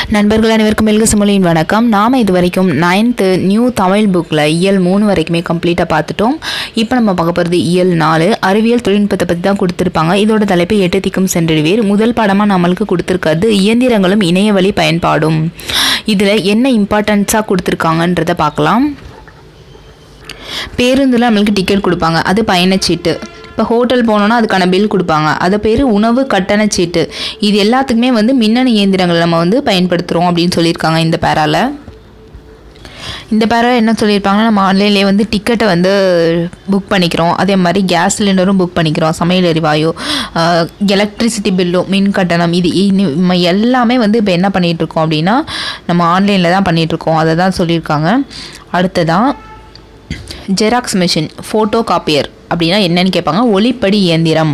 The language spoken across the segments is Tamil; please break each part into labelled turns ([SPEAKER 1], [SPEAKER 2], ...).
[SPEAKER 1] நண்பர்கள் அனைவருக்கும் மெல்க சிமொழியின் வணக்கம் நாம் இது வரைக்கும் நைன்த்து நியூ தமிழ் புக்கில் இயல் மூணு வரைக்குமே கம்ப்ளீட்டாக பார்த்துட்டோம் இப்போ நம்ம பார்க்க போகிறது இயல் நாலு அறிவியல் தொழில்நுட்பத்தை பற்றி தான் கொடுத்துருப்பாங்க இதோட தலைப்பு எட்டு திக்கும் சென்றிடுவீர் முதல் பாடமாக நம்மளுக்கு கொடுத்துருக்கிறது இயந்திரங்களும் இணையவழி பயன்பாடும் இதில் என்ன இம்பார்ட்டன்ஸாக கொடுத்துருக்காங்கன்றதை பார்க்கலாம் பேருந்தில் நம்மளுக்கு டிக்கெட் கொடுப்பாங்க அது பயணச்சீட்டு இப்போ ஹோட்டல் போனோன்னா அதுக்கான பில் கொடுப்பாங்க அது பேர் உணவு கட்டண சீட்டு இது எல்லாத்துக்குமே வந்து மின்னணு இயந்திரங்களை நம்ம வந்து பயன்படுத்துகிறோம் அப்படின்னு சொல்லியிருக்காங்க இந்த பேரால இந்த பேரா என்ன சொல்லியிருப்பாங்கன்னா நம்ம ஆன்லைன்லேயே வந்து டிக்கெட்டை வந்து புக் பண்ணிக்கிறோம் அதே மாதிரி கேஸ் சிலிண்டரும் புக் பண்ணிக்கிறோம் சமையல் எரிவாயு எலக்ட்ரிசிட்டி பில்லும் மின் கட்டணம் இது இனி- நம்ம எல்லாமே வந்து இப்போ என்ன பண்ணிகிட்டு இருக்கோம் அப்படின்னா நம்ம ஆன்லைனில் தான் பண்ணிகிட்டு இருக்கோம் அதை தான் சொல்லியிருக்காங்க அடுத்ததான் ஜெராக்ஸ் மிஷின் ஃபோட்டோ காப்பியர் அப்படின்னா என்னன்னு கேட்பாங்க ஒளிப்படி இயந்திரம்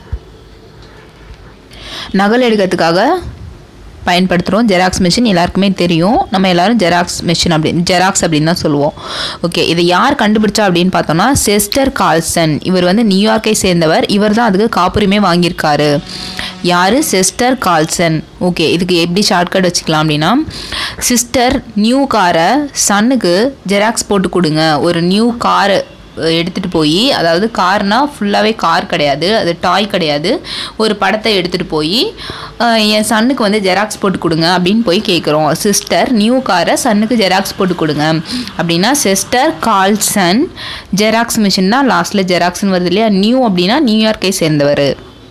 [SPEAKER 1] நகல் எடுக்கிறதுக்காக பயன்படுத்துகிறோம் ஜெராக்ஸ் மிஷின் எல்லாருக்குமே தெரியும் நம்ம எல்லாரும் ஜெராக்ஸ் மிஷின் அப்படின்னு ஜெராக்ஸ் அப்படின்னு தான் சொல்லுவோம் ஓகே இதை யார் கண்டுபிடிச்சா அப்படின்னு பார்த்தோம்னா செஸ்டர் கால்சன் இவர் வந்து நியூயார்க்கை சேர்ந்தவர் இவர் தான் அதுக்கு காப்புரிமை வாங்கியிருக்காரு யார் சிஸ்டர் கால்சன் ஓகே இதுக்கு எப்படி ஷார்ட்கட் வச்சுக்கலாம் அப்படின்னா சிஸ்டர் நியூ காரை சன்னுக்கு ஜெராக்ஸ் போட்டு கொடுங்க ஒரு நியூ காரு எடுத்துகிட்டு போய் அதாவது கார்னா ஃபுல்லாகவே கார் கிடையாது அது டாய் கிடையாது ஒரு படத்தை எடுத்துகிட்டு போய் அஹ், என் சன்னுக்கு வந்து ஜெராக்ஸ் போட்டு கொடுங்க அப்படின்னு போய் கேட்குறோம் சிஸ்டர் நியூ காரை சன்னுக்கு ஜெராக்ஸ் போட்டு கொடுங்க அப்படின்னா சிஸ்டர் கால்சன் ஜெராக்ஸ் மிஷின் தான் லாஸ்ட்டில் ஜெராக்ஸ்னு வருது இல்லையா நியூ அப்படின்னா நியூயார்க்கை சேர்ந்தவர்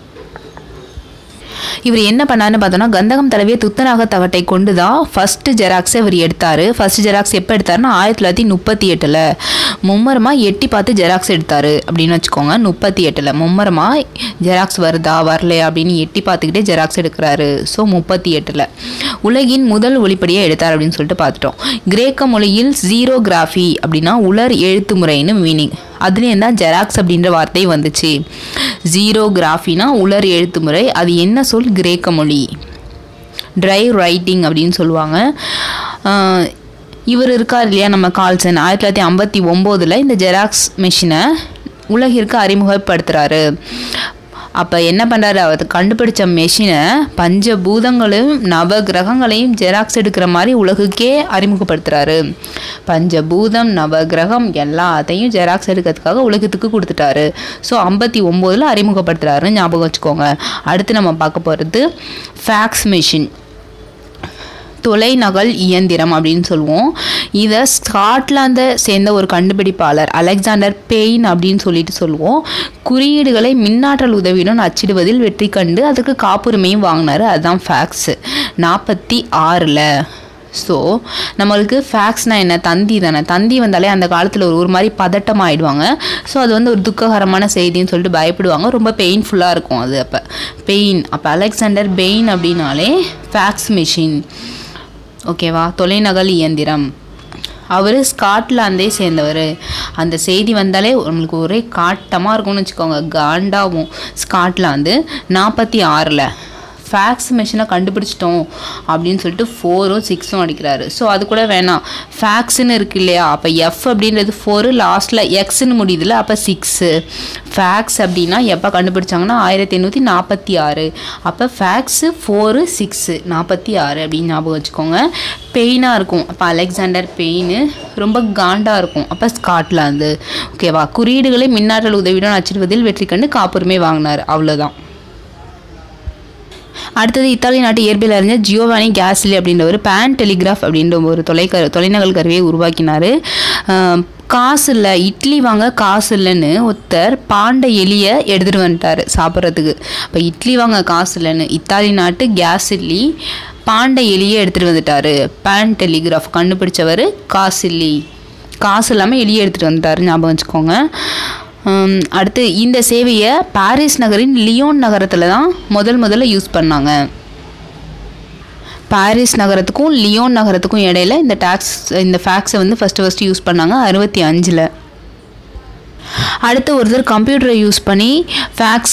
[SPEAKER 1] இவர் என்ன பண்ணாருன்னு பார்த்தோன்னா கந்தகம் தடவிய துத்தநாக தகட்டை கொண்டு தான் ஃபஸ்ட்டு ஜெராக்ஸை இவர் எடுத்தார் ஃபஸ்ட்டு ஜெராக்ஸ் எப்போ எடுத்தாருன்னா ஆயிரத்தி தொள்ளாயிரத்தி முப்பத்தி எட்டில் மும்மரமாக எட்டி பார்த்து ஜெராக்ஸ் எடுத்தார் அப்படின்னு வச்சுக்கோங்க முப்பத்தி எட்டில் மும்மரமாக ஜெராக்ஸ் வருதா வரலையா அப்படின்னு எட்டி பார்த்துக்கிட்டே ஜெராக்ஸ் எடுக்கிறாரு ஸோ முப்பத்தி எட்டில் உலகின் முதல் ஒளிப்படியை எடுத்தார் அப்படின்னு சொல்லிட்டு பார்த்துட்டோம் கிரேக்க மொழியில் ஜீரோகிராஃபி அப்படின்னா உலர் எழுத்து முறைன்னு மீனிங் அதுலேயும் தான் ஜெராக்ஸ் அப்படின்ற வார்த்தை வந்துச்சு ஜீரோகிராஃபினா உலர் எழுத்து முறை அது என்ன சொல் கிரேக்க மொழி ட்ரை ரைட்டிங் அப்படின்னு சொல்லுவாங்க ஆஹ் இவர் இருக்கார் இல்லையா நம்ம கால்சன் ஆயிரத்தி தொள்ளாயிரத்தி ஐம்பத்தி ஒம்போதில் இந்த ஜெராக்ஸ் மிஷினை உலகிற்கு அறிமுகப்படுத்துகிறாரு அப்போ என்ன பண்ணுறாரு அவர் கண்டுபிடிச்ச மெஷினை பஞ்சபூதங்களையும் நவ கிரகங்களையும் ஜெராக்ஸ் எடுக்கிற மாதிரி உலகுக்கே அறிமுகப்படுத்துகிறாரு பஞ்சபூதம் நவ கிரகம் எல்லாத்தையும் ஜெராக்ஸ் எடுக்கிறதுக்காக உலகத்துக்கு கொடுத்துட்டாரு ஸோ ஐம்பத்தி ஒம்போதில் அறிமுகப்படுத்துகிறாரு ஞாபகம் வச்சுக்கோங்க அடுத்து நம்ம பார்க்க போகிறது ஃபேக்ஸ் மிஷின் தொலைநகல் இயந்திரம் அப்படின்னு சொல்லுவோம் இதை ஸ்காட்லாந்தை சேர்ந்த ஒரு கண்டுபிடிப்பாளர் அலெக்சாண்டர் பெயின் அப்படின்னு சொல்லிட்டு சொல்லுவோம் குறியீடுகளை மின்னாற்றல் உதவியுடன் அச்சிடுவதில் வெற்றி கண்டு அதுக்கு காப்புரிமையும் வாங்கினாரு அதுதான் ஃபேக்ஸு நாற்பத்தி ஆறில் ஸோ நம்மளுக்கு ஃபேக்ஸ்னால் என்ன தந்தி தானே தந்தி வந்தாலே அந்த காலத்தில் ஒரு ஒரு மாதிரி பதட்டம் ஆயிடுவாங்க ஸோ அது வந்து ஒரு துக்ககரமான செய்தின்னு சொல்லிட்டு பயப்படுவாங்க ரொம்ப பெயின்ஃபுல்லாக இருக்கும் அது அப்போ பெயின் அப்போ அலெக்சாண்டர் பெயின் அப்படின்னாலே ஃபேக்ஸ் மிஷின் ஓகேவா தொலைநகல் இயந்திரம் அவர் ஸ்காட்லாந்தே சேர்ந்தவர் அந்த செய்தி வந்தாலே நம்மளுக்கு ஒரே காட்டமாக இருக்கும்னு வச்சுக்கோங்க காண்டாவும் ஸ்காட்லாந்து நாற்பத்தி ஆறில் ஃபேக்ஸ் மிஷினை கண்டுபிடிச்சிட்டோம் அப்படின்னு சொல்லிட்டு ஃபோரும் சிக்ஸும் அடிக்கிறாரு ஸோ அது கூட வேணாம் ஃபேக்ஸ்னு இருக்கு இல்லையா அப்போ எஃப் அப்படின்றது ஃபோரு லாஸ்ட்டில் எக்ஸ்னு முடியுதுல அப்போ சிக்ஸு ஃபேக்ஸ் அப்படின்னா எப்போ கண்டுபிடிச்சாங்கன்னா ஆயிரத்தி எண்ணூற்றி நாற்பத்தி ஆறு அப்போ ஃபேக்ஸு ஃபோரு சிக்ஸு நாற்பத்தி ஆறு அப்படின்னு ஞாபகம் வச்சுக்கோங்க பெயினாக இருக்கும் அப்போ அலெக்சாண்டர் பெயின் ரொம்ப காண்டாக இருக்கும் அப்போ ஸ்காட்லாந்து ஓகேவா குறியீடுகளை மின்னாற்றல் உதவியுடன் அச்சிடுவதில் வெற்றி கண்டு காப்புரிமை வாங்கினார் அவ்வளோதான் அடுத்தது இத்தாலி நாட்டு இயற்பியல் அறிஞர் ஜியோவானி கேஸ்லி அப்படின்ற ஒரு பேன் டெலிகிராஃப் அப்படின்ற ஒரு தொலைக்க தொலைநகல் கருவியை உருவாக்கினார் ஆஹ் காசு இல்லை இட்லி வாங்க காசு இல்லைன்னு ஒருத்தர் பாண்டை எலியை எடுத்துகிட்டு வந்துட்டார் சாப்பிட்றதுக்கு அப்போ இட்லி வாங்க காசு இல்லைன்னு இத்தாலி நாட்டு கேஸ்லி பாண்டை எலியை எடுத்துகிட்டு வந்துட்டார் பேன் டெலிகிராஃப் கண்டுபிடிச்சவர் காசில்லி காசு இல்லாமல் எலியை எடுத்துகிட்டு வந்துட்டார் ஞாபகம் வச்சுக்கோங்க ஹம், அடுத்து இந்த சேவையை பாரிஸ் நகரின் லியோன் நகரத்தில் தான் முதல் முதல்ல யூஸ் பண்ணாங்க பாரிஸ் நகரத்துக்கும் லியோன் நகரத்துக்கும் இடையில இந்த டாக்ஸ் இந்த ஃபேக்ஸை வந்து ஃபஸ்ட்டு ஃபஸ்ட்டு யூஸ் பண்ணாங்க அறுபத்தி அஞ்சில் அடுத்து ஒருத்தர் கம்ப்யூட்டரை யூஸ் பண்ணி ஃபேக்ஸ்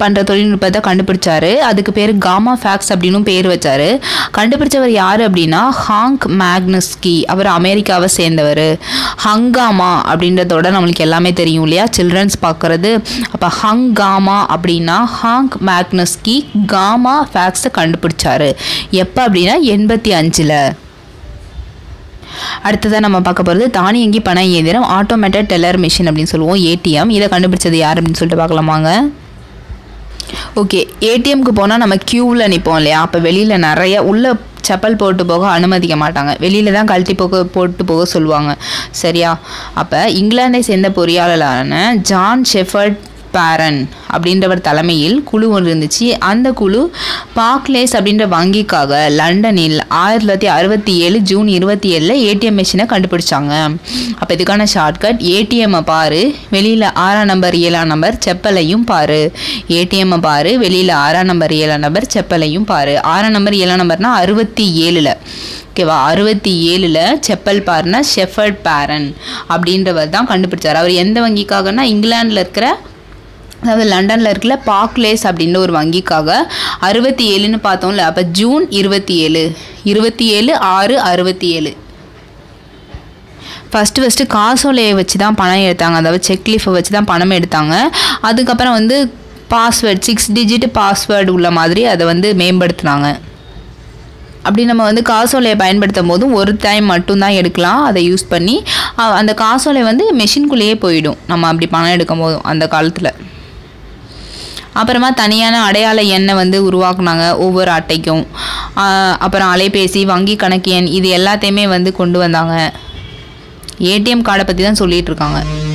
[SPEAKER 1] பண்ணுற தொழில்நுட்பத்தை கண்டுபிடிச்சாரு அதுக்கு பேர் காமா ஃபேக்ஸ் அப்படின்னு பேர் வச்சாரு கண்டுபிடிச்சவர் யார் அப்படின்னா ஹாங்க் மேக்னஸ்கி அவர் அமெரிக்காவை சேர்ந்தவர் ஹங்காமா அப்படின்றதோட நம்மளுக்கு எல்லாமே தெரியும் இல்லையா சில்ட்ரன்ஸ் பார்க்குறது அப்போ ஹங்காமா அப்படின்னா ஹாங்க் மேக்னஸ்கி காமா ஃபேக்ஸை கண்டுபிடிச்சாரு எப்போ அப்படின்னா எண்பத்தி அஞ்சில் அடுத்ததாக நம்ம பார்க்க போகிறது தானியங்கி பண இயந்திரம் ஆட்டோமேட்டட் டெல்லர் மிஷின் அப்படின்னு சொல்லுவோம் ஏடிஎம் இதை கண்டுபிடிச்சது யார் அப்படின்னு சொல்லிட்டு பார்க்கலாமாங்க ஓகே ஏடிஎம்க்கு போனால் நம்ம க்யூவில் நிற்போம் இல்லையா அப்போ வெளியில் நிறைய உள்ள செப்பல் போட்டு போக அனுமதிக்க மாட்டாங்க வெளியில் தான் கழட்டி போக போட்டு போக சொல்லுவாங்க சரியா அப்போ இங்கிலாந்தை சேர்ந்த பொறியாளரான ஜான் ஷெஃபர்ட் பேரன் அப்படின்றவர் தலைமையில் குழு ஒன்று இருந்துச்சு அந்த குழு பாக்லேஸ் அப்படின்ற வங்கிக்காக லண்டனில் ஆயிரத்தி தொள்ளாயிரத்தி அறுபத்தி ஏழு ஜூன் இருபத்தி ஏழில் ஏடிஎம் மிஷினை கண்டுபிடிச்சாங்க அப்போ இதுக்கான ஷார்ட்கட் ஏடிஎம்மை பாரு வெளியில் ஆறாம் நம்பர் ஏழாம் நம்பர் செப்பலையும் பாரு ஏடிஎம்மை பாரு வெளியில் ஆறாம் நம்பர் ஏழாம் நம்பர் செப்பலையும் பாரு ஆறாம் நம்பர் ஏழாம் நம்பர்னா அறுபத்தி ஏழில் ஓகேவா அறுபத்தி ஏழில் செப்பல் பார்னா ஷெஃபர்ட் பேரன் அப்படின்றவர் தான் கண்டுபிடிச்சார் அவர் எந்த வங்கிக்காகனா இங்கிலாந்தில் இருக்கிற அதாவது லண்டனில் இருக்கிற பாக்லேஸ் அப்படின்ற ஒரு வங்கிக்காக அறுபத்தி ஏழுன்னு பார்த்தோம்ல அப்போ ஜூன் இருபத்தி ஏழு இருபத்தி ஏழு ஆறு அறுபத்தி ஏழு ஃபஸ்ட்டு ஃபஸ்ட்டு காசோலையை வச்சு தான் பணம் எடுத்தாங்க அதாவது செக் லீஃபை வச்சு தான் பணம் எடுத்தாங்க அதுக்கப்புறம் வந்து பாஸ்வேர்ட் சிக்ஸ் டிஜிட் பாஸ்வேர்டு உள்ள மாதிரி அதை வந்து மேம்படுத்தினாங்க அப்படி நம்ம வந்து காசோலையை பயன்படுத்தும் போதும் ஒரு டைம் மட்டும்தான் எடுக்கலாம் அதை யூஸ் பண்ணி அ- அந்த காசோலை வந்து மெஷின்குள்ளேயே போயிடும் நம்ம அப்படி பணம் எடுக்கும் போதும் அந்த காலத்தில் அப்புறமா தனியான அடையாள எண்ணை வந்து உருவாக்குனாங்க ஒவ்வொரு அட்டைக்கும் ஆஹ் அப்புறம் அலைபேசி வங்கி கணக்கு எண் இது எல்லாத்தையுமே வந்து கொண்டு வந்தாங்க ஏடிஎம் கார்டை பற்றி தான் சொல்லிட்டு இருக்காங்க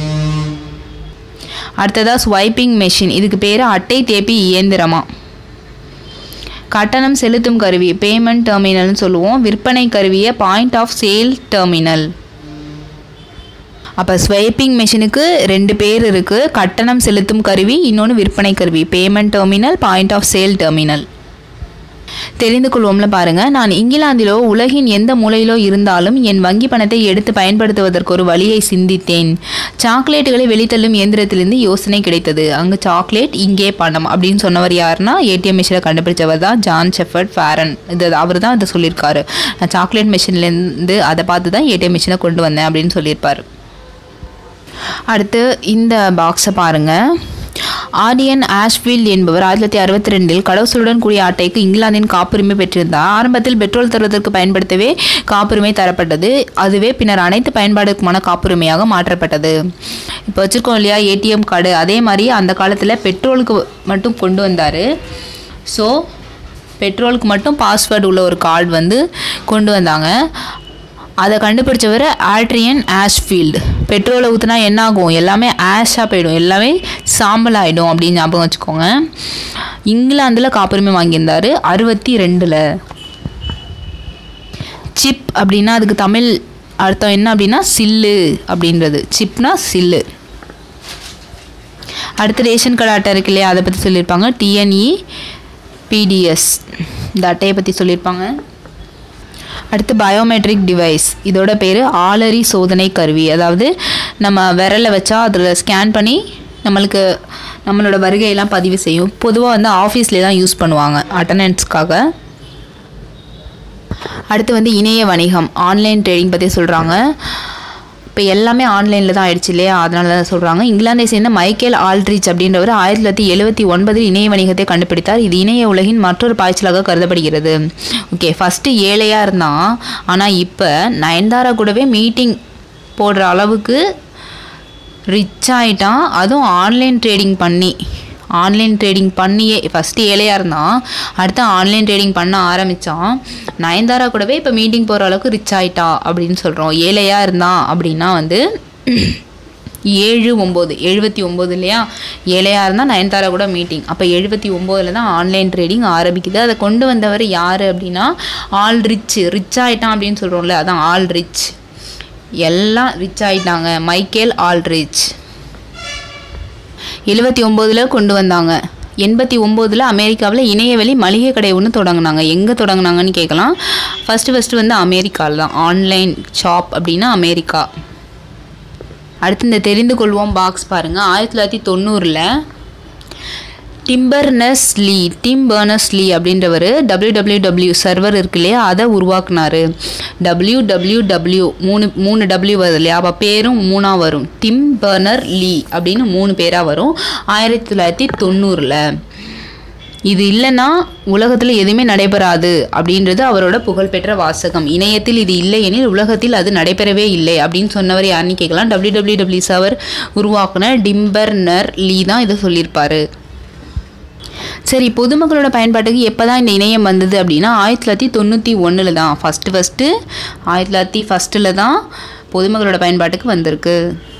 [SPEAKER 1] அடுத்ததாக ஸ்வைப்பிங் மெஷின் இதுக்கு பேர் அட்டை தேப்பி இயந்திரமா கட்டணம் செலுத்தும் கருவி பேமெண்ட் டெர்மினல்னு சொல்லுவோம் விற்பனை கருவியை பாயிண்ட் ஆஃப் சேல் டெர்மினல் அப்போ ஸ்வைப்பிங் மெஷினுக்கு ரெண்டு பேர் இருக்குது கட்டணம் செலுத்தும் கருவி இன்னொன்று விற்பனை கருவி payment terminal point of sale terminal தெரிந்து கொள்வோம்ல பாருங்க நான் இங்கிலாந்திலோ உலகின் எந்த மூலையிலோ இருந்தாலும் என் வங்கி பணத்தை எடுத்து பயன்படுத்துவதற்கு ஒரு வழியை சிந்தித்தேன் சாக்லேட்டுகளை வெளித்தள்ளும் இயந்திரத்திலிருந்து யோசனை கிடைத்தது அங்கு சாக்லேட் இங்கே பணம் அப்படின்னு சொன்னவர் யாருன்னா ஏடிஎம் மிஷினை கண்டுபிடிச்சவர் தான் ஜான் ஷெஃபர்ட் ஃபேரன் இது அவர் தான் இதை சொல்லியிருக்காரு நான் சாக்லேட் மிஷின்லேருந்து அதை பார்த்து தான் ஏடிஎம் மிஷினை கொண்டு வந்தேன் அப்படின்னு சொல்லியிருப்பாரு அடுத்து இந்த பாக்ஸை பாருங்கள் ஆடியன் ஆஷ்ஃபீல்ட் என்பவர் ஆயிரத்தி தொள்ளாயிரத்தி அறுபத்தி ரெண்டில் கடவுசலுடன் கூடிய அட்டைக்கு இங்கிலாந்தின் காப்புரிமை பெற்றிருந்தார் ஆரம்பத்தில் பெட்ரோல் தருவதற்கு பயன்படுத்தவே காப்புரிமை தரப்பட்டது அதுவே பின்னர் அனைத்து பயன்பாடுக்குமான காப்புரிமையாக மாற்றப்பட்டது இப்போ வச்சுருக்கோம் இல்லையா ஏடிஎம் கார்டு அதே மாதிரி அந்த காலத்தில் பெட்ரோலுக்கு மட்டும் கொண்டு வந்தார் ஸோ பெட்ரோலுக்கு மட்டும் பாஸ்வேர்டு உள்ள ஒரு கார்டு வந்து கொண்டு வந்தாங்க அதை கண்டுபிடிச்சவர் ஆல்ட்ரியன் ஆஷ்ஃபீல்டு பெட்ரோலை ஊற்றினா என்ன ஆகும் எல்லாமே ஆஷாக போயிடும் எல்லாமே சாம்பல் ஆகிடும் அப்படின்னு ஞாபகம் வச்சுக்கோங்க இங்கிலாந்தில் காப்புரிமை வாங்கியிருந்தார் அறுபத்தி ரெண்டில் சிப் அப்படின்னா அதுக்கு தமிழ் அர்த்தம் என்ன அப்படின்னா சில்லு அப்படின்றது சிப்னா சில்லு அடுத்து ரேஷன் கார்டு அட்டை இருக்கு இல்லையா அதை பற்றி சொல்லியிருப்பாங்க டிஎன்இ பிடிஎஸ் இந்த அட்டையை பற்றி சொல்லியிருப்பாங்க அடுத்து பயோமெட்ரிக் டிவைஸ் இதோட பேர் ஆளறி சோதனை கருவி அதாவது நம்ம விரலை வச்சா அதில் ஸ்கேன் பண்ணி நம்மளுக்கு நம்மளோட வருகையெல்லாம் பதிவு செய்யும் பொதுவாக வந்து ஆஃபீஸ்லேயே தான் யூஸ் பண்ணுவாங்க அட்டண்டன்ஸ்க்காக அடுத்து வந்து இணைய வணிகம் ஆன்லைன் ட்ரேடிங் பற்றி சொல்கிறாங்க இப்போ எல்லாமே ஆன்லைனில் தான் ஆயிடுச்சு இல்லையா அதனால தான் சொல்கிறாங்க இங்கிலாந்தை சேர்ந்த மைக்கேல் ஆல்ட்ரிச் அப்படின்றவர் ஆயிரத்தி தொள்ளாயிரத்தி எழுபத்தி ஒன்பதில் இணைய வணிகத்தை கண்டுபிடித்தார் இது இணைய உலகின் மற்றொரு பாய்ச்சலாக கருதப்படுகிறது ஓகே ஃபஸ்ட்டு ஏழையாக இருந்தான் ஆனால் இப்போ நயன்தாரா கூடவே மீட்டிங் போடுற அளவுக்கு ரிச் ஆயிட்டான் அதுவும் ஆன்லைன் ட்ரேடிங் பண்ணி ஆன்லைன் ட்ரேடிங் பண்ணியே ஃபஸ்ட்டு ஏழையாக இருந்தான் அடுத்து ஆன்லைன் ட்ரேடிங் பண்ண ஆரம்பித்தான் நயன்தாரா கூடவே இப்போ மீட்டிங் போகிற அளவுக்கு ரிச் ஆயிட்டா அப்படின்னு சொல்கிறோம் ஏழையாக இருந்தான் அப்படின்னா வந்து ஏழு ஒம்பது எழுபத்தி ஒம்பது இல்லையா ஏழையாக இருந்தால் நயன்தாரா கூட மீட்டிங் அப்போ எழுபத்தி ஒம்போதில் தான் ஆன்லைன் ட்ரேடிங் ஆரம்பிக்குது அதை கொண்டு வந்தவர் யார் அப்படின்னா ஆல் ரிச் ரிச் ஆயிட்டான் அப்படின்னு சொல்கிறோம்ல அதான் ஆல் ரிச் எல்லாம் ரிச் ஆயிட்டாங்க மைக்கேல் ஆல்ட்ரிச் எழுபத்தி ஒம்போதில் கொண்டு வந்தாங்க எண்பத்தி ஒம்போதில் அமெரிக்காவில் இணையவெளி மளிகை கடை ஒன்று தொடங்கினாங்க எங்கே தொடங்கினாங்கன்னு கேட்கலாம் ஃபஸ்ட்டு ஃபஸ்ட்டு வந்து அமெரிக்காவில் தான் ஆன்லைன் ஷாப் அப்படின்னா அமெரிக்கா அடுத்து இந்த தெரிந்து கொள்வோம் பாக்ஸ் பாருங்கள் ஆயிரத்தி தொள்ளாயிரத்தி தொண்ணூறில் டிம்பர்னஸ் லீ டிம் பர்னஸ் லீ அப்படின்றவர் டபிள்யூ டபிள்யூ டபிள்யூ சர்வர் இருக்கு இல்லையா அதை உருவாக்குனாரு டபிள்யூ டபிள்யூ டபிள்யூ மூணு மூணு டபிள்யூ வருது இல்லையா அப்போ பேரும் மூணாக வரும் டிம் பர்னர் லீ அப்படின்னு மூணு பேராக வரும் ஆயிரத்தி தொள்ளாயிரத்தி தொண்ணூறில் இது இல்லைன்னா உலகத்தில் எதுவுமே நடைபெறாது அப்படின்றது அவரோட புகழ்பெற்ற வாசகம் இணையத்தில் இது இல்லை எனில் உலகத்தில் அது நடைபெறவே இல்லை அப்படின்னு சொன்னவர் யாருன்னு கேட்கலாம் டபிள்யூ டபிள்யூ டபிள்யூ சவர் உருவாக்குன டிம்பர்னர் லீ தான் இதை சொல்லியிருப்பாரு சரி பொதுமக்களோட பயன்பாட்டுக்கு எப்போ தான் இந்த இணையம் வந்தது அப்படின்னா ஆயிரத்தி தொள்ளாயிரத்தி தொண்ணூற்றி ஒன்றில் தான் ஃபஸ்ட்டு ஃபஸ்ட்டு ஆயிரத்தி தொள்ளாயிரத்தி ஃபஸ்ட்டில் தான் பொதுமக்களோட பயன்பாட்டுக்கு வந்திருக்கு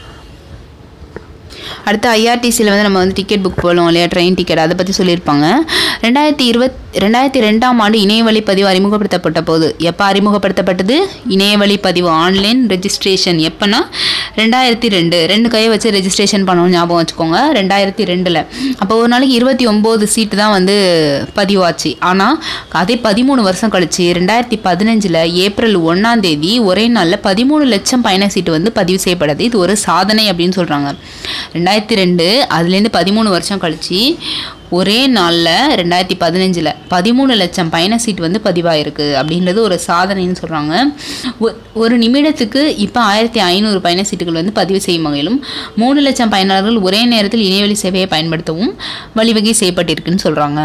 [SPEAKER 1] அடுத்து ஐஆர்டிசியில் வந்து நம்ம வந்து டிக்கெட் புக் போகலாம் இல்லையா ட்ரெயின் டிக்கெட் அதை பற்றி சொல்லியிருப்பாங்க ரெண்டாயிரத்தி இருபத் ரெண்டாயிரத்தி ரெண்டாம் ஆண்டு இணையவழி பதிவு அறிமுகப்படுத்தப்பட்ட போது எப்போ அறிமுகப்படுத்தப்பட்டது இணையவழி பதிவு ஆன்லைன் ரெஜிஸ்ட்ரேஷன் எப்போனா ரெண்டாயிரத்தி ரெண்டு ரெண்டு கையை வச்சு ரெஜிஸ்ட்ரேஷன் பண்ணணும் ஞாபகம் வச்சுக்கோங்க ரெண்டாயிரத்தி ரெண்டில் அப்போ ஒரு நாளைக்கு இருபத்தி ஒம்பது சீட்டு தான் வந்து பதிவாச்சு ஆனால் அதே பதிமூணு வருஷம் கழிச்சு ரெண்டாயிரத்தி பதினஞ்சில் ஏப்ரல் ஒன்றாம் தேதி ஒரே நாளில் பதிமூணு லட்சம் பயண சீட்டு வந்து பதிவு செய்யப்படுது இது ஒரு சாதனை அப்படின்னு சொல்கிறாங்க ரெண்டாயிரத்தி ரெண்டு அதுலேருந்து பதிமூணு வருஷம் கழிச்சு ஒரே நாளில் ரெண்டாயிரத்தி பதினஞ்சில் பதிமூணு லட்சம் பயண சீட் வந்து பதிவாயிருக்கு அப்படின்றது ஒரு சாதனைன்னு சொல்கிறாங்க ஒரு நிமிடத்துக்கு இப்போ ஆயிரத்தி ஐநூறு பயண சீட்டுகள் வந்து பதிவு செய்யும் வகையிலும் மூணு லட்சம் பயனாளர்கள் ஒரே நேரத்தில் இணையவழி சேவையை பயன்படுத்தவும் வழிவகை செய்யப்பட்டிருக்குன்னு சொல்கிறாங்க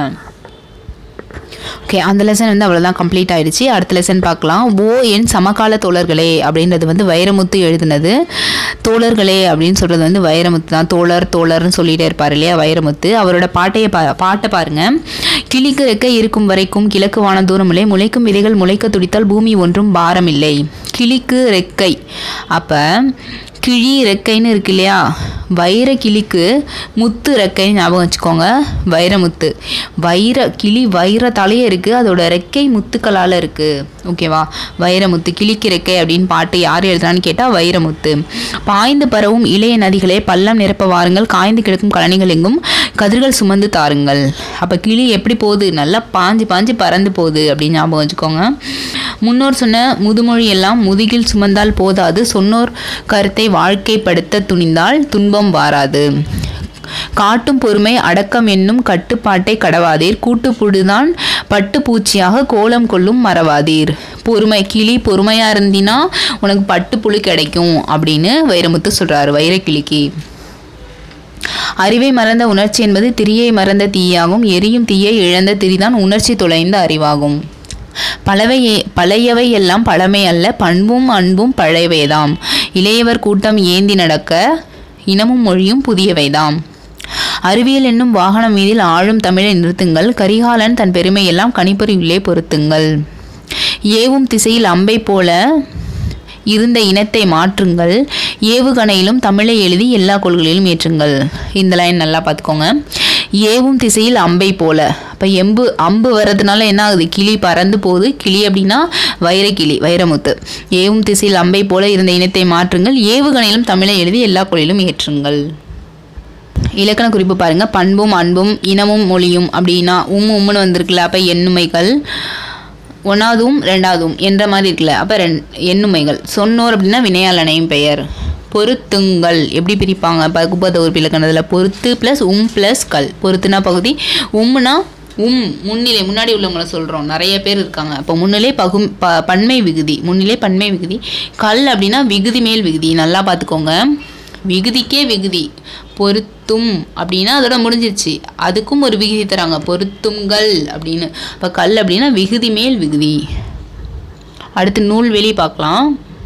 [SPEAKER 1] ஓகே அந்த லெசன் வந்து அவ்வளோதான் கம்ப்ளீட் ஆயிடுச்சு அடுத்த லெசன் பார்க்கலாம் ஓ என் சமகால தோழர்களே அப்படின்றது வந்து வைரமுத்து எழுதுனது தோழர்களே அப்படின்னு சொல்கிறது வந்து வைரமுத்து தான் தோழர் தோழர்னு சொல்லிகிட்டே இருப்பார் இல்லையா வைரமுத்து அவரோட பாட்டையை பா பாட்டை பாருங்க கிளிக்கு ரெக்கை இருக்கும் வரைக்கும் கிழக்கு வான தூரமில்லை முளைக்கும் விதைகள் முளைக்க துடித்தால் பூமி ஒன்றும் பாரமில்லை கிளிக்கு ரெக்கை அப்போ கிழி ரெக்கைன்னு இருக்கு இல்லையா வைர கிளிக்கு முத்து ரெக்கைன்னு ஞாபகம் வச்சுக்கோங்க வைரமுத்து வைர கிளி வைரத்தாலேயே இருக்குது அதோட ரெக்கை முத்துக்களால் இருக்குது ஓகேவா வைரமுத்து கிளிக்கு ரெக்கை அப்படின்னு பாட்டு யார் எழுதுறான்னு கேட்டால் வைரமுத்து பாய்ந்து பரவும் இளைய நதிகளே பள்ளம் நிரப்ப வாருங்கள் காய்ந்து கிடக்கும் கழனிகள் எங்கும் கதிர்கள் சுமந்து தாருங்கள் அப்போ கிளி எப்படி போகுது நல்லா பாஞ்சு பாஞ்சு பறந்து போகுது அப்படின்னு ஞாபகம் வச்சுக்கோங்க முன்னோர் சொன்ன முதுமொழி எல்லாம் முதுகில் சுமந்தால் போதாது சொன்னோர் கருத்தை வாழ்க்கைப்படுத்த துணிந்தால் துன்பம் வாராது காட்டும் பொறுமை அடக்கம் என்னும் கட்டுப்பாட்டை கடவாதீர் கூட்டுப்புடுதான் பட்டு பூச்சியாக கோலம் கொள்ளும் மறவாதீர் பொறுமை கிளி பொறுமையா இருந்தினா உனக்கு பட்டுப்புழு கிடைக்கும் அப்படின்னு வைரமுத்து சொல்றாரு வைரக்கிளிக்கு அறிவை மறந்த உணர்ச்சி என்பது திரியை மறந்த தீயாகும் எரியும் தீயை இழந்த திரிதான் உணர்ச்சி தொலைந்த அறிவாகும் பலவை பழையவை எல்லாம் பழமை அல்ல பண்பும் அன்பும் பழையவைதாம் இளையவர் கூட்டம் ஏந்தி நடக்க இனமும் மொழியும் புதியவைதாம் அறிவியல் என்னும் வாகனம் மீதில் ஆழும் தமிழை நிறுத்துங்கள் கரிகாலன் தன் பெருமையெல்லாம் கணிப்பொறியுள்ளே பொருத்துங்கள் ஏவும் திசையில் அம்பை போல இருந்த இனத்தை மாற்றுங்கள் ஏவுகணையிலும் தமிழை எழுதி எல்லா கொள்கையிலும் ஏற்றுங்கள் இந்த லைன் நல்லா பார்த்துக்கோங்க ஏவும் திசையில் அம்பை போல அப்போ எம்பு அம்பு வர்றதுனால என்ன ஆகுது கிளி பறந்து போகுது கிளி அப்படின்னா வைரக்கிளி வைரமுத்து ஏவும் திசையில் அம்பை போல இருந்த இனத்தை மாற்றுங்கள் ஏவுகணையிலும் தமிழை எழுதி எல்லா கொள்கையிலும் ஏற்றுங்கள் இலக்கண குறிப்பு பாருங்க பண்பும் அன்பும் இனமும் மொழியும் அப்படின்னா உம் உம்முன்னு வந்திருக்குல்ல அப்போ எண்ணுமைகள் ஒன்றாவதும் ரெண்டாவதும் என்ற மாதிரி இருக்குல்ல அப்போ ரெண் எண்ணுமைகள் சொன்னோர் அப்படின்னா வினையாளனையும் பெயர் பொருத்துங்கள் எப்படி பிரிப்பாங்க பகுபத உறுப்பு இலக்கணத்தில் பொருத்து ப்ளஸ் உம் ப்ளஸ் கல் பொருத்துனா பகுதி உம்னா உம் முன்னிலை முன்னாடி உள்ளவங்கள சொல்கிறோம் நிறைய பேர் இருக்காங்க அப்போ முன்னிலை பகும் ப பன்மை விகுதி முன்னிலை பன்மை விகுதி கல் அப்படின்னா விகுதி மேல் விகுதி நல்லா பார்த்துக்கோங்க விகுதிக்கே விகுதி பொருத்தும் அப்படின்னா அதோட முடிஞ்சிருச்சு அதுக்கும் ஒரு விகுதி தராங்க பொருத்துங்கள் அப்படின்னு இப்போ கல் அப்படின்னா விகுதி மேல் விகுதி அடுத்து நூல்வெளி பார்க்கலாம்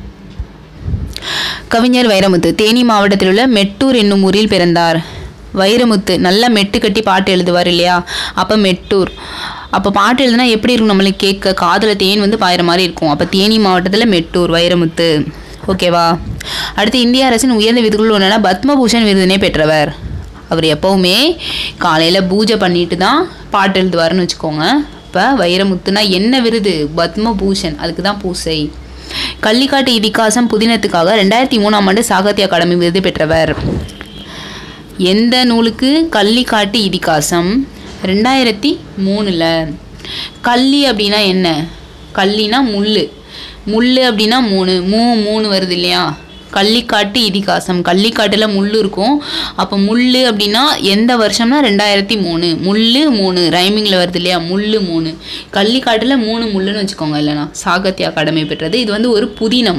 [SPEAKER 1] கவிஞர் வைரமுத்து தேனி மாவட்டத்தில் உள்ள மெட்டூர் என்னும் ஊரில் பிறந்தார் வைரமுத்து நல்லா மெட்டு கட்டி பாட்டு எழுதுவார் இல்லையா அப்போ மெட்டூர் அப்போ பாட்டு எழுதுனா எப்படி இருக்கும் நம்மளுக்கு கேட்க காதில் தேன் வந்து பாயிற மாதிரி இருக்கும் அப்போ தேனி மாவட்டத்தில் மெட்டூர் வைரமுத்து ஓகேவா அடுத்து இந்திய அரசின் உயர்ந்த விருதுகள் ஒன்றுனா பத்மபூஷன் விருதினை பெற்றவர் அவர் எப்போவுமே காலையில் பூஜை பண்ணிட்டு தான் பாட்டு எழுதுவாருன்னு வச்சுக்கோங்க இப்போ வைரமுத்துனா என்ன விருது பத்மபூஷன் அதுக்கு தான் பூசை கள்ளிக்காட்டு இதிகாசம் புதினத்துக்காக ரெண்டாயிரத்தி மூணாம் ஆண்டு சாகித்ய அகாடமி விருது பெற்றவர் எந்த நூலுக்கு கள்ளிக்காட்டு இதிகாசம் ரெண்டாயிரத்தி மூணில் கள்ளி அப்படின்னா என்ன கள்ளினா முள் முள் அப்படின்னா மூணு மூ மூணு வருது இல்லையா கள்ளிக்காட்டு இதிகாசம் கள்ளிக்காட்டில் முள் இருக்கும் அப்போ முள் அப்படின்னா எந்த வருஷம்னா ரெண்டாயிரத்தி மூணு முள் மூணு ரைமிங்கில் வருது இல்லையா முள் மூணு கள்ளிக்காட்டில் மூணு முள்ளுன்னு வச்சுக்கோங்க இல்லைனா சாகித்ய அகாடமி பெற்றது இது வந்து ஒரு புதினம்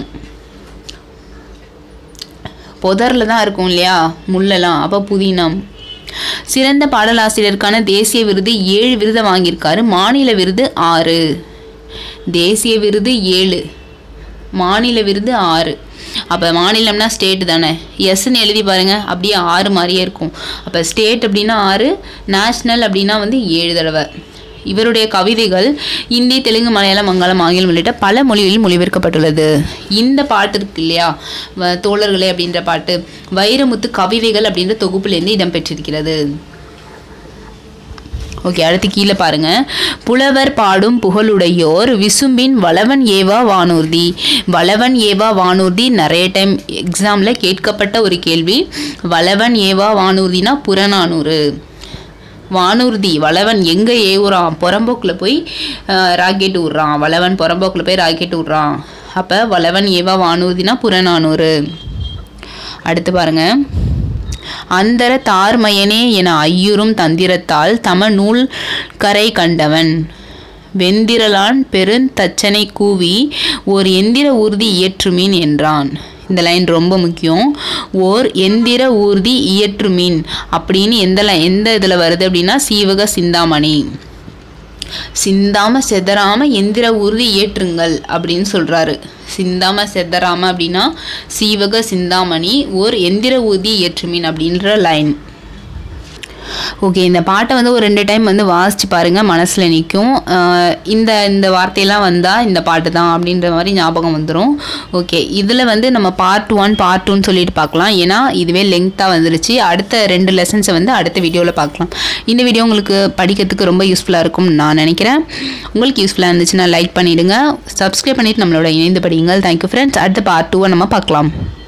[SPEAKER 1] புதரில் தான் இருக்கும் இல்லையா முள்ளெல்லாம் அப்போ புதினம் சிறந்த பாடலாசிரியருக்கான தேசிய விருது ஏழு விருதை வாங்கியிருக்காரு மாநில விருது ஆறு தேசிய விருது ஏழு மாநில விருது ஆறு அப்போ மாநிலம்னா ஸ்டேட் தானே எஸ்ன்னு எழுதி பாருங்கள் அப்படியே ஆறு மாதிரியே இருக்கும் அப்போ ஸ்டேட் அப்படின்னா ஆறு நேஷ்னல் அப்படின்னா வந்து ஏழு தடவை இவருடைய கவிதைகள் இந்தி தெலுங்கு மலையாளம் வங்காளம் ஆங்கிலம் உள்ளிட்ட பல மொழிகளில் மொழிபெயர்க்கப்பட்டுள்ளது இந்த பாட்டு இருக்கு இல்லையா வ- தோழர்களே அப்படின்ற பாட்டு வைரமுத்து கவிதைகள் அப்படின்ற தொகுப்பிலேருந்து இடம்பெற்றிருக்கிறது ஓகே அடுத்து கீழே பாருங்க புலவர் பாடும் புகழுடையோர் விசும்பின் வளவன் ஏவா வானூர்தி வளவன் ஏவா வானூர்தி நிறைய டைம் எக்ஸாமில் கேட்கப்பட்ட ஒரு கேள்வி வளவன் ஏவா வானூர்தினா புறநானூறு வானூர்தி வளவன் எங்கே ஏவுறான் புறம்போக்கில் போய் ராக்கெட் விட்றான் வளவன் புறம்போக்கில் போய் ராக்கெட் விட்றான் அப்போ வளவன் ஏவா வானூர்தினா புறநானூறு அடுத்து பாருங்க அந்தர தார்மயனே என ஐயுறும் தந்திரத்தால் தம நூல் கரை கண்டவன் வெந்திரலான் பெருந்தச்சனை கூவி ஓர் எந்திர ஊர்தி இயற்றுமீன் என்றான் இந்த லைன் ரொம்ப முக்கியம் ஓர் எந்திர ஊர்தி இயற்றுமீன் அப்படின்னு எந்த லை எந்த இதில் வருது அப்படின்னா சீவக சிந்தாமணி சிந்தாம செதறாம எந்திர ஊர்தி ஏற்றுங்கள் அப்படின்னு சொல்றாரு சிந்தாம செதறாம அப்படின்னா சீவக சிந்தாமணி ஓர் எந்திர ஊர்தி ஏற்றுமீன் அப்படின்ற லைன் ஓகே இந்த பாட்டை வந்து ஒரு ரெண்டு டைம் வந்து வாசிச்சு பாருங்க மனசில் நிற்கும் இந்த இந்த வார்த்தையெல்லாம் வந்தால் இந்த பாட்டு தான் அப்படின்ற மாதிரி ஞாபகம் வந்துடும் ஓகே இதில் வந்து நம்ம பார்ட் ஒன் பார்ட் டூன்னு சொல்லிட்டு பார்க்கலாம் ஏன்னா இதுவே லெங்க்த்தாக வந்துருச்சு அடுத்த ரெண்டு லெசன்ஸை வந்து அடுத்த வீடியோவில் பார்க்கலாம் இந்த வீடியோ உங்களுக்கு படிக்கிறதுக்கு ரொம்ப யூஸ்ஃபுல்லாக இருக்கும்னு நான் நினைக்கிறேன் உங்களுக்கு யூஸ்ஃபுல்லாக இருந்துச்சுன்னா லைக் பண்ணிவிடுங்க சப்ஸ்கிரைப் பண்ணிவிட்டு நம்மளோட இணைந்து படியுங்கள் தேங்க்யூ ஃப்ரெண்ட்ஸ் அடுத்த பார்ட் டூவை நம்ம பார்க்கலாம்